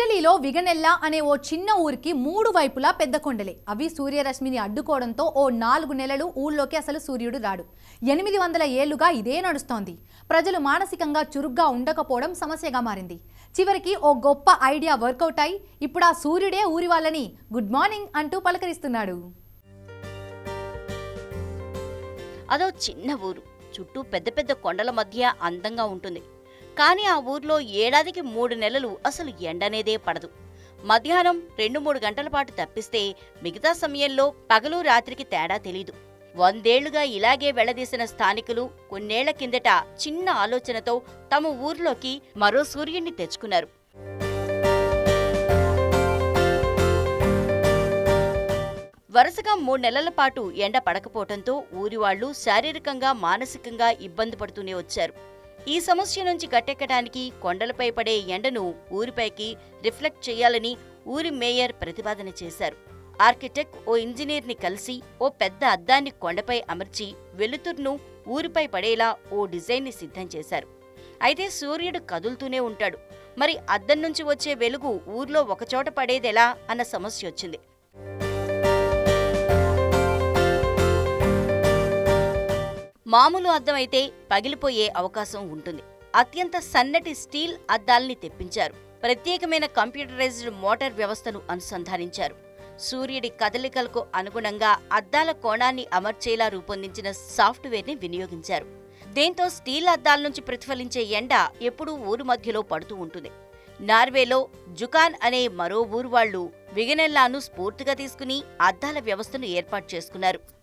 ఇటలీలో విగనెల్లా అనే ఓ చిన్న ఊరికి మూడు వైపులా పెద్ద కొండలే అవి సూర్యరశ్మిని అడ్డుకోవడంతో ఓ నాలుగు నెలలు ఊళ్ళోకి అసలు సూర్యుడు రాడు ఎనిమిది వందల ఏళ్లుగా ఇదే నడుస్తోంది ప్రజలు మానసికంగా చురుగ్గా ఉండకపోవడం సమస్యగా మారింది చివరికి ఓ గొప్ప ఐడియా వర్కౌట్ అయి ఇప్పుడు ఆ సూర్యుడే ఊరి వాళ్ళని గుడ్ మార్నింగ్ అంటూ పలకరిస్తున్నాడు అదో చిన్న ఊరు చుట్టూ పెద్ద పెద్ద కొండల మధ్య అందంగా ఉంటుంది కానీ ఆ ఊర్లో ఏడాదికి మూడు నెలలు అసలు ఎండనేదే పడదు మధ్యాహ్నం రెండు మూడు గంటల పాటు తప్పిస్తే మిగతా సమయంలో పగలు రాత్రికి తేడా తెలీదు వందేళ్లుగా ఇలాగే వెళ్లదీసిన స్థానికులు కొన్నేళ్ల కిందట చిన్న ఆలోచనతో తమ ఊర్లోకి మరో సూర్యుణ్ణి తెచ్చుకున్నారు వరుసగా మూడు నెలల పాటు ఎండ పడకపోవడంతో ఊరి వాళ్లు శారీరకంగా మానసికంగా ఇబ్బంది పడుతూనే వచ్చారు ఈ సమస్య నుంచి గట్టెక్కడానికి కొండలపై పడే ఎండను ఊరిపైకి రిఫ్లెక్ట్ చేయాలని ఊరి మేయర్ ప్రతిపాదన చేశారు ఆర్కిటెక్ట్ ఓ ఇంజనీర్ని కలిసి ఓ పెద్ద అద్దాన్ని కొండపై అమర్చి వెలుతురును ఊరిపై పడేలా ఓ డిజైన్ని సిద్ధం చేశారు అయితే సూర్యుడు కదులుతూనే ఉంటాడు మరి అద్దం నుంచి వచ్చే వెలుగు ఊర్లో ఒకచోట పడేదెలా అన్న సమస్య వచ్చింది మామూలు అద్దం అయితే పగిలిపోయే అవకాశం ఉంటుంది అత్యంత సన్నటి స్టీల్ అద్దాల్ని తెప్పించారు ప్రత్యేకమైన కంప్యూటరైజ్డ్ మోటార్ వ్యవస్థను అనుసంధానించారు సూర్యుడి కదలికలకు అనుగుణంగా అద్దాల కోణాన్ని అమర్చేలా రూపొందించిన సాఫ్ట్వేర్ని వినియోగించారు దీంతో స్టీల్ అద్దాల నుంచి ప్రతిఫలించే ఎండ ఎప్పుడూ ఊరు మధ్యలో పడుతూ ఉంటుంది నార్వేలో జుకాన్ అనే మరో ఊరు వాళ్లు విగనెల్లాను స్ఫూర్తిగా తీసుకుని అద్దాల వ్యవస్థను ఏర్పాటు చేసుకున్నారు